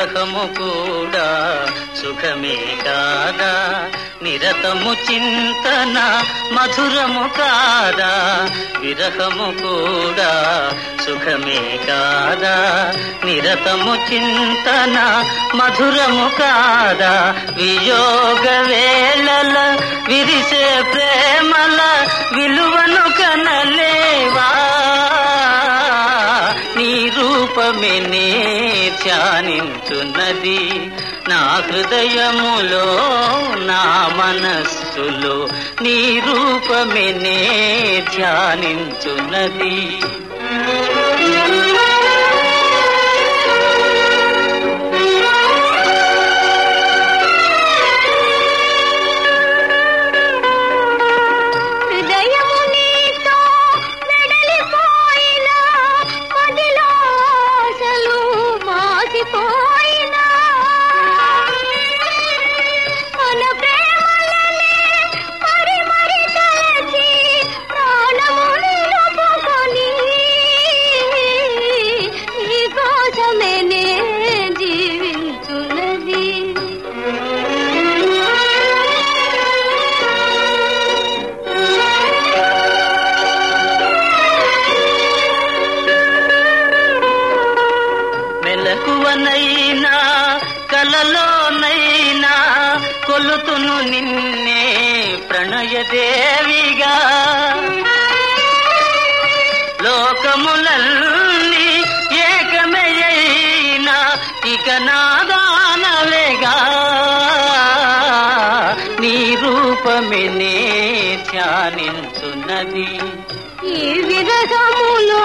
విరహము కూడా సుఖమే కాదా నిరతము చింతన మధురము కాదా విరహము కూడా సుఖమే కాదా నిరతము చింతన మధురము కాదా వియోగ వేళల విరిసే ప్రేమల విలువను కనలేవా నీ రూపమే నే ధ్యానించున్నది నా హృదయములో నా మనస్సులో నీ రూపమే నే ధ్యానించున్నది హృదయము నీతో వెడలిపోయినా మదిలో ఆశలు మాసిపోయినా మన ప్రేమలనే మరి మరి తలచి ప్రాణము నిలుపుకొని నీ కోసమే నే జీవించున్నది మెలకువనైనా కలలోనైనా కొలుతును నిన్నే ప్రణయదేవిగా లోకములన్నీ ఏకమయ్యినా ఇక నాదానవేగా నీ రూపమే నే ధ్యానించున్నది ఈ విరహములో